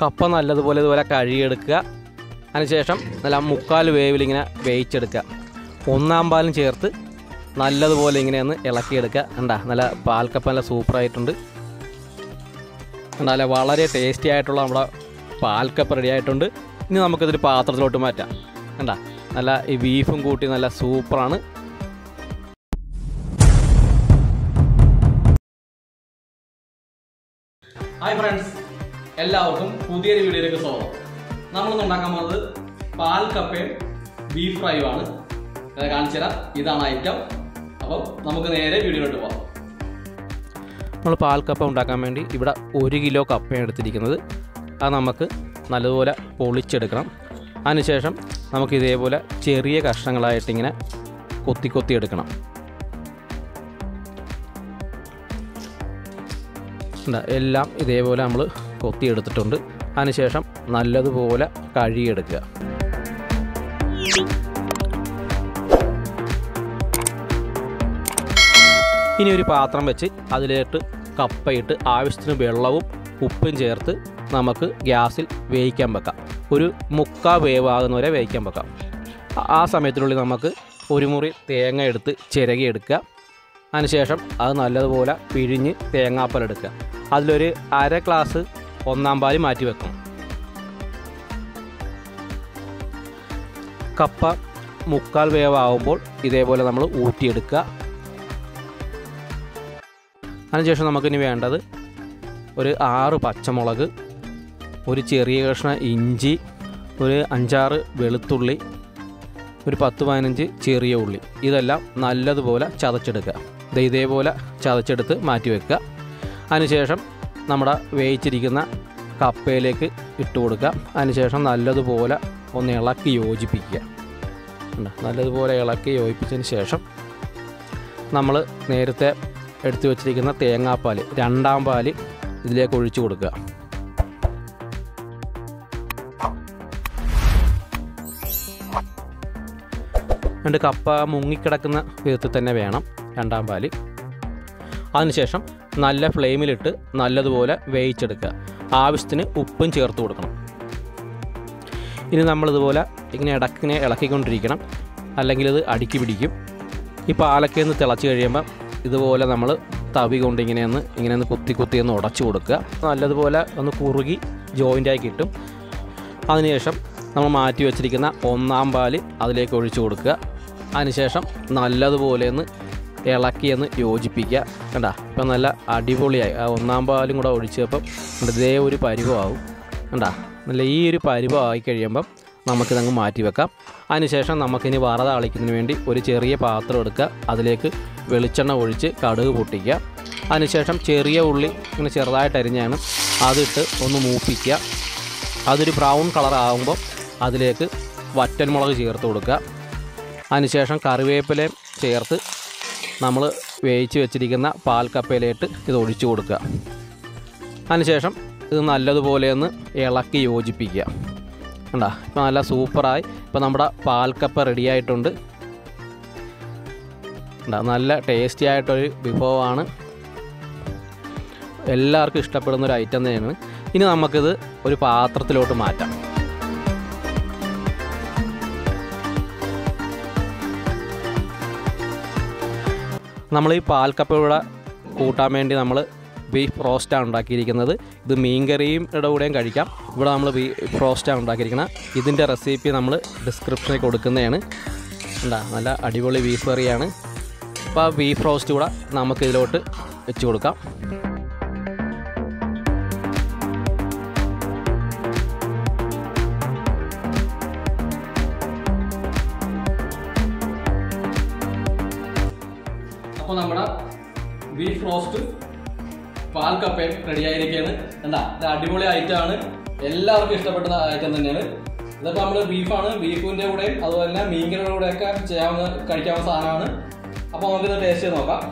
കപ്പ നല്ലതുപോലെ ഇതുപോലെ കഴുകിയെടുക്കുക അതിനുശേഷം നല്ല മുക്കാൽ വേവിലിങ്ങനെ വേവിച്ചെടുക്കുക ഒന്നാം പാലും ചേർത്ത് നല്ലതുപോലെ ഇങ്ങനെ ഒന്ന് ഇളക്കിയെടുക്കുക കണ്ടാ നല്ല പാൽക്കപ്പ നല്ല സൂപ്പറായിട്ടുണ്ട് കണ്ടാ നല്ല വളരെ ടേസ്റ്റി ആയിട്ടുള്ള നമ്മുടെ പാൽക്കപ്പ റെഡി ആയിട്ടുണ്ട് ഇനി നമുക്കിതൊരു പാത്രത്തിലോട്ട് മാറ്റാം കണ്ടാ നല്ല ഈ ബീഫും കൂട്ടി നല്ല സൂപ്പറാണ് ഹായ് ഫ്രണ്ട്സ് എല്ലാവർക്കും പുതിയൊരു വീഡിയോയിലേക്ക് സ്വാഗതം നമ്മളിന്ന് ഉണ്ടാക്കാൻ പോകുന്നത് പാൽ കപ്പയും ബീഫ് ഫ്രൈയും ആണ് അത് കാണിച്ചു തരാം ഇതാണ് ഐറ്റം അപ്പം നമുക്ക് നേരെ വീഡിയോയിലോട്ട് പോകാം നമ്മൾ പാൽ കപ്പ ഉണ്ടാക്കാൻ വേണ്ടി ഇവിടെ ഒരു കിലോ കപ്പയാണ് എടുത്തിരിക്കുന്നത് അത് നമുക്ക് നല്ലതുപോലെ പൊളിച്ചെടുക്കണം അതിനുശേഷം നമുക്ക് ഇതേപോലെ ചെറിയ കഷ്ണങ്ങളായിട്ട് ഇങ്ങനെ കൊത്തി കൊത്തി എടുക്കണം ഉണ്ട് എല്ലാം ഇതേപോലെ നമ്മൾ കൊത്തിയെടുത്തിട്ടുണ്ട് അതിനുശേഷം നല്ലതുപോലെ കഴുകിയെടുക്കുക ഇനി ഒരു പാത്രം വെച്ച് അതിലേട്ട് കപ്പയിട്ട് ആവശ്യത്തിന് വെള്ളവും ഉപ്പും ചേർത്ത് നമുക്ക് ഗ്യാസിൽ വേവിക്കാൻ വെക്കാം ഒരു മുക്കാ വേവാകുന്ന വരെ വേവിക്കാൻ വെക്കാം ആ- ആ സമയത്തിനുള്ളിൽ നമുക്ക് ഒരു മുറി തേങ്ങ എടുത്ത് ചിരകിയെടുക്കുക അതിനുശേഷം അത് നല്ലതുപോലെ പിഴിഞ്ഞ് തേങ്ങാപ്പാൽ എടുക്കുക അതിലൊരു അര ഗ്ലാസ് ഒന്നാം പാല് മാറ്റി വെക്കണം കപ്പ മുക്കാൽ വേവാകുമ്പോൾ ഇതേപോലെ നമ്മൾ ഊറ്റിയെടുക്കുക അതിനുശേഷം നമുക്കിനി വേണ്ടത് ഒരു ആറ് പച്ചമുളക് ഒരു ചെറിയ കഷ്ണം ഇഞ്ചി ഒരു അഞ്ചാറ് വെളുത്തുള്ളി ഒരു പത്ത് പതിനഞ്ച് ചെറിയ ഉള്ളി ഇതെല്ലാം നല്ലതുപോലെ ചതച്ചെടുക്കുക ദേ ഇതേപോലെ ചതച്ചെടുത്ത് മാറ്റി വെക്കുക അതിനുശേഷം നമ്മുടെ വേവിച്ചിരിക്കുന്ന കപ്പയിലേക്ക് ഇട്ട് കൊടുക്കുക അതിനുശേഷം നല്ലതുപോലെ ഒന്ന് ഇളക്കി യോജിപ്പിക്കുക കണ്ടോ? നല്ലതുപോലെ ഇളക്കി യോജിപ്പിച്ചതിന് ശേഷം നമ്മൾ നേരത്തെ എടുത്തു വച്ചിരിക്കുന്ന തേങ്ങാപ്പാൽ രണ്ടാം പാല് ഇതിലേക്ക് ഒഴിച്ചു കൊടുക്കുക രണ്ട് കപ്പ മുങ്ങിക്കിടക്കുന്ന വിധത്തിൽ തന്നെ വേണം രണ്ടാം പാല് അതിനുശേഷം നല്ല ഫ്ലെയിമിലിട്ട് നല്ലതുപോലെ വേവിച്ചെടുക്കുക ആവശ്യത്തിന് ഉപ്പും ചേർത്ത് കൊടുക്കണം ഇനി നമ്മളിതുപോലെ ഇങ്ങനെ ഇടക്കിനെ ഇളക്കിക്കൊണ്ടിരിക്കണം അല്ലെങ്കിൽ ഇത് അടുക്കി പിടിക്കും ഈ പാലൊക്കെ ഒന്ന് തിളച്ച് കഴിയുമ്പോൾ ഇതുപോലെ നമ്മൾ തവി കൊണ്ട് ഇങ്ങനെ ഒന്ന് ഇങ്ങനെ ഒന്ന് കുത്തി കുത്തി ഒന്ന് ഉടച്ചു കൊടുക്കുക നല്ലതുപോലെ ഒന്ന് കുറുകി ജോയിൻ്റായി കിട്ടും അതിനുശേഷം നമ്മൾ മാറ്റി വെച്ചിരിക്കുന്ന ഒന്നാം പാല് അതിലേക്ക് ഒഴിച്ചു കൊടുക്കുക അതിനുശേഷം നല്ലതുപോലെ ഒന്ന് ഇളക്കിയൊന്ന് യോജിപ്പിക്കുക കണ്ട ഇപ്പം നല്ല അടിപൊളിയായി ആ ഒന്നാം പാലും കൂടെ ഒഴിച്ചപ്പം ഇതേ ഒരു പരുവമാവും കണ്ട നല്ല ഈ ഒരു പരുവമായി കഴിയുമ്പം നമുക്കിതങ്ങ് മാറ്റി വെക്കാം അതിനുശേഷം നമുക്കിനി വറത അളിക്കുന്നതിന് വേണ്ടി ഒരു ചെറിയ പാത്രം എടുക്കുക അതിലേക്ക് വെളിച്ചെണ്ണ ഒഴിച്ച് കടുക് പൊട്ടിക്കുക അതിനുശേഷം ചെറിയ ഉള്ളി ഇങ്ങനെ ചെറുതായിട്ട് അരിഞ്ഞാണ് അതിട്ട് ഒന്ന് മൂപ്പിക്കുക അതൊരു ബ്രൗൺ കളർ ആകുമ്പോൾ അതിലേക്ക് വറ്റൽമുളക് ചേർത്ത് കൊടുക്കുക അതിനുശേഷം കറിവേപ്പിലയും ചേർത്ത് നമ്മൾ വേവിച്ച് വെച്ചിരിക്കുന്ന പാൽക്കപ്പയിലേട്ട് ഇത് ഒഴിച്ചു കൊടുക്കുക അതിനുശേഷം ഇത് നല്ലതുപോലെ ഒന്ന് ഇളക്കി യോജിപ്പിക്കുക കണ്ടാ ഇപ്പം നല്ല സൂപ്പറായി ഇപ്പം നമ്മുടെ പാൽക്കപ്പ റെഡി ആയിട്ടുണ്ട് കണ്ടാ നല്ല ടേസ്റ്റി ആയിട്ടൊരു വിഭവമാണ് എല്ലാവർക്കും ഇഷ്ടപ്പെടുന്ന ഒരു ഐറ്റം തന്നെയാണ് ഇനി നമുക്കിത് ഒരു പാത്രത്തിലോട്ട് മാറ്റാം നമ്മൾ ഈ പാൽക്കപ്പയുടെ കൂട്ടാൻ വേണ്ടി നമ്മൾ ബീഫ് റോസ്റ്റാണ് ഉണ്ടാക്കിയിരിക്കുന്നത് ഇത് മീൻകറിയുടെ കൂടെയും കഴിക്കാം ഇവിടെ നമ്മൾ ബീഫ് റോസ്റ്റാണ് ഉണ്ടാക്കിയിരിക്കുന്നത് ഇതിൻ്റെ റെസിപ്പി നമ്മൾ ഡിസ്ക്രിപ്ഷനിൽ കൊടുക്കുന്നതാണ് എന്താ നല്ല അടിപൊളി ബീഫ് കറിയാണ് അപ്പോൾ ആ ബീഫ് റോസ്റ്റ് കൂടെ നമുക്ക് ഇതിലോട്ട് വെച്ച് കൊടുക്കാം അപ്പോൾ നമ്മുടെ ബീഫ് റോസ്റ്റ് പാൽ കപ്പയും റെഡി ആയിരിക്കുകയാണ് എന്താ ഇത് അടിപൊളി ഐറ്റം ആണ് എല്ലാവർക്കും ഇഷ്ടപ്പെടുന്ന ഐറ്റം തന്നെയാണ് ഇതിപ്പോൾ നമ്മൾ ബീഫാണ് ബീഫിന്റെ കൂടെയും അതുപോലെ തന്നെ മീൻകറിയുടെ കൂടെയൊക്കെ ചെയ്യാവുന്ന കഴിക്കാവുന്ന സാധനമാണ് അപ്പോൾ നമുക്കിത് ടേസ്റ്റ് ചെയ്ത് നോക്കാം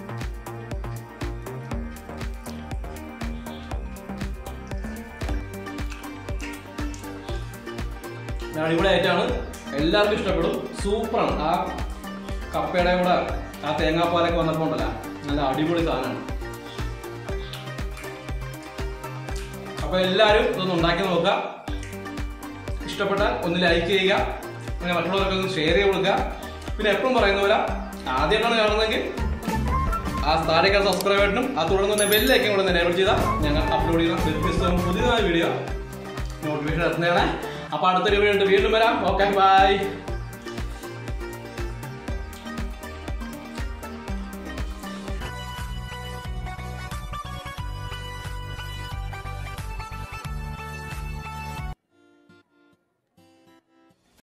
ഇത് അടിപൊളി ഐറ്റമാണ് എല്ലാവർക്കും ഇഷ്ടപ്പെടും സൂപ്പറാണ് ആ കപ്പയുടെ കൂടെ ആ തേങ്ങാപ്പാലൊക്കെ വന്നപ്പോൾ ഉണ്ടല്ലോ നല്ല അടിപൊളി സാധനമാണ് അപ്പോൾ എല്ലാവരും ഇതൊന്ന് ഉണ്ടാക്കി നോക്കുക ഇഷ്ടപ്പെട്ടാൽ ഒന്ന് ലൈക്ക് ചെയ്യുക പിന്നെ മറ്റുള്ളവർക്ക് ഒന്ന് ഷെയർ ചെയ്ത് കൊടുക്കുക പിന്നെ എപ്പോഴും പറയുന്ന പോലെ ആദ്യമായിട്ടാണ് കാണുന്നതെങ്കിൽ ആ താഴേക്കാണ് സബ്സ്ക്രൈബ് ബട്ടണും ആ തുടർന്ന് തന്നെ ബെല്ലൈക്കൻ കൂടെ എനേബിൾ ചെയ്താൽ ഞങ്ങൾ അപ്ലോഡ് ചെയ്യുന്ന വ്യത്യസ്തവും പുതിയതായ വീഡിയോ നോട്ടിഫിക്കേഷൻ എത്തുന്നതാണ് അപ്പോൾ അടുത്തൊരു വീഡിയോ വീണ്ടും വരാം ഓക്കെ ബൈ